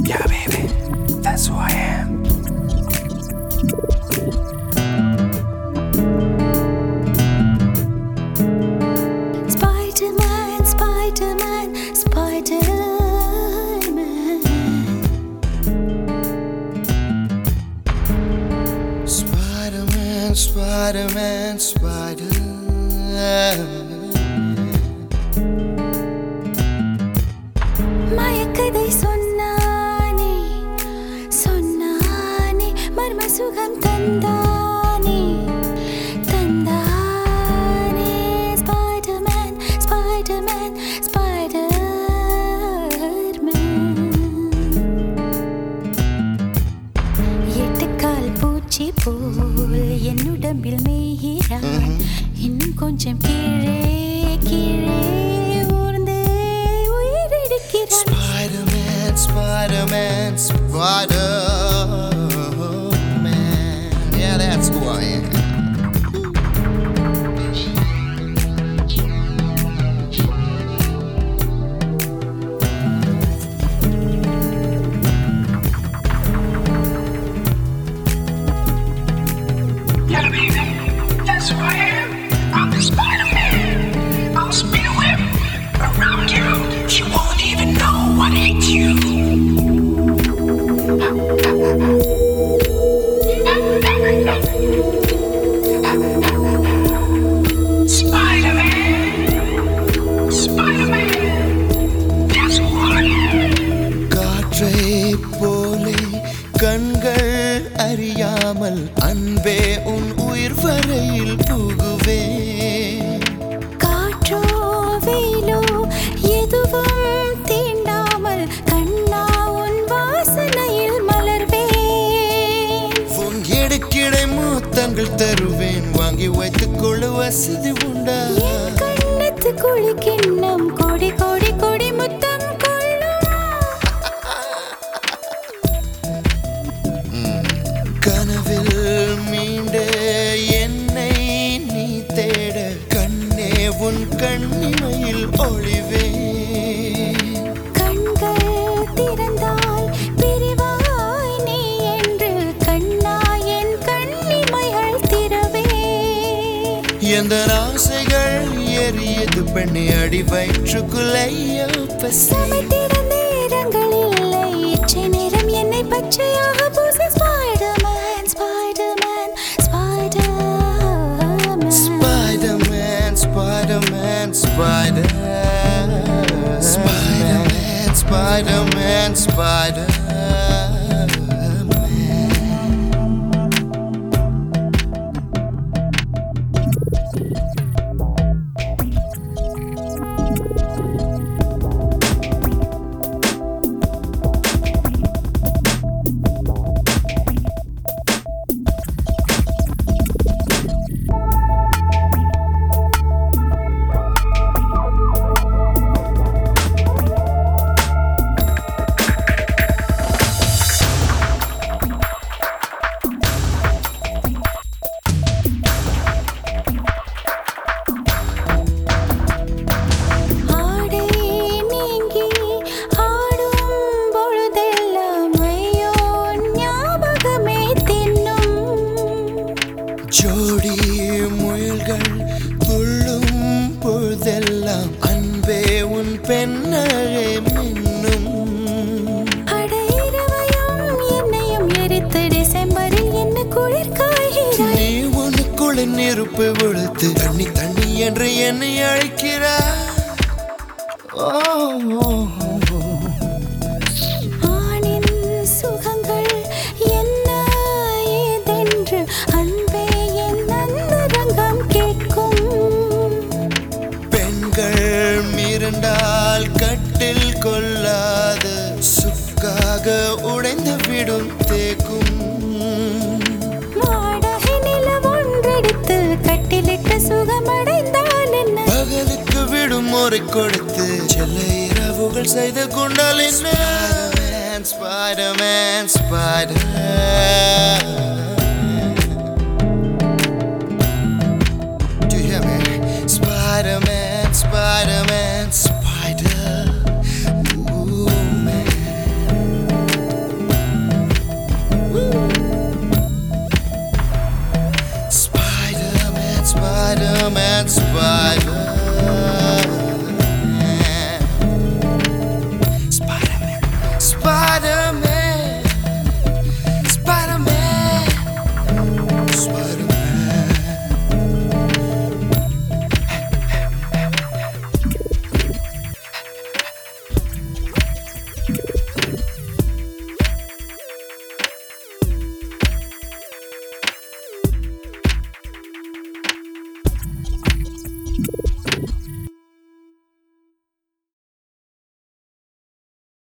Yeah, baby, that's who I am. Spider-Man, Spider-Man, Spider-Man. Spider-Man, Spider-Man, Spider-Man. மயக்கதை சொன்னானே சொன்னானே மர்ம சுகம் தந்தானே தந்தானே ஸ்பைடர்மேன் ஸ்பைடர்மேன் ஸ்பைடர்மேன் எட்டுக்கால் பூச்சி போல் என் உடம்பில் மேய்கிறான் இன்னும் கொஞ்சம் கீழே கீழே ஊர்ந்தே உயிரெடுக்கிறான் Spider-Man, Spider-Man, Spider-Man. Yeah, that's who I am. Yeah, baby, that's who I am. I'm the Spider-Man. I'll spin a web around you. You won't even know I hate you. Spider-Man. Spider-Man. That's who I am. காற்றை போலே கண்கள் அறியாமல் அன்பே உன் உயிர் வரையில் புகுவேன் காற்றோ வெயிலோ எதுவும் தீண்டாமல் கண்ணா உன் வாசனையில் மலர்வேன் உன் இடுக்கிடை மூத்தங்கள் தருவேன் வாங்கி வைத்துக் கொள்ள வசதி உண்டா என் கண்ணத்து குழி கிண்ணம் கொடி கொடி கொடி முத்தம் கொள்ளும் கனவில் மீண்டு என்னை நீ தேட கண்ணே உன் கண்ணிமையில் ஒளிவேன் கண்கள் திறந்தால் பிரிவாய் நீ என்று கண்ணா என் கண்ணிமைகள் திறவே எந்த ஆசைகள் எரியது பெண்ணை அடி வயிற்றுக்குள்ளையோ பசி சமைத்திட நேரங்கள் இல்லை இச்சை நேரம் என்னை பச்சையாக பூச Spiderman Spiderman Spiderman Spider-Man, Spider-Man, Spider Spider-Man, Spider-Man, Spider-Man ஆடை நீங்கி ஆடும் பொழுதெல்லாம் ஐயோ ஞாபகமே தின்னும் ஜோடி முயல்கள் துள்ளும் பொழுதெல்லாம் அன்பே உன் பெண்ணழே மின்னும் அடையிறவையும் என்னையும் எரித்து டிசம்பரில் என்ன குளிர் காய்கிறாய் நீ உனக்குள்ள நெருப்பு வெளுத்து தண்ணி தண்ணி என்று என்னை அழைக்கிறாய் ஓ, ஓ, ஓ. ஆணின் சுகங்கள் என்ன ஏதென்று அன்பே என் அந்தரங்கம் கேட்கும் பெண்கள் மிரண்டால் கட்டில் கொள்ளாது சுக்காக உடைந்து விடும் தேக்கும் வாடகை நிலம் ஒன்றெடுத்து கட்டிலிட்ட சுகமடைந்தால் என்ன பகலுக்கு விடுமுறை கொடுத்து செல்ல இரவுகள் செய்து கொண்டால் என்ன Spider-Man, Spider-Man,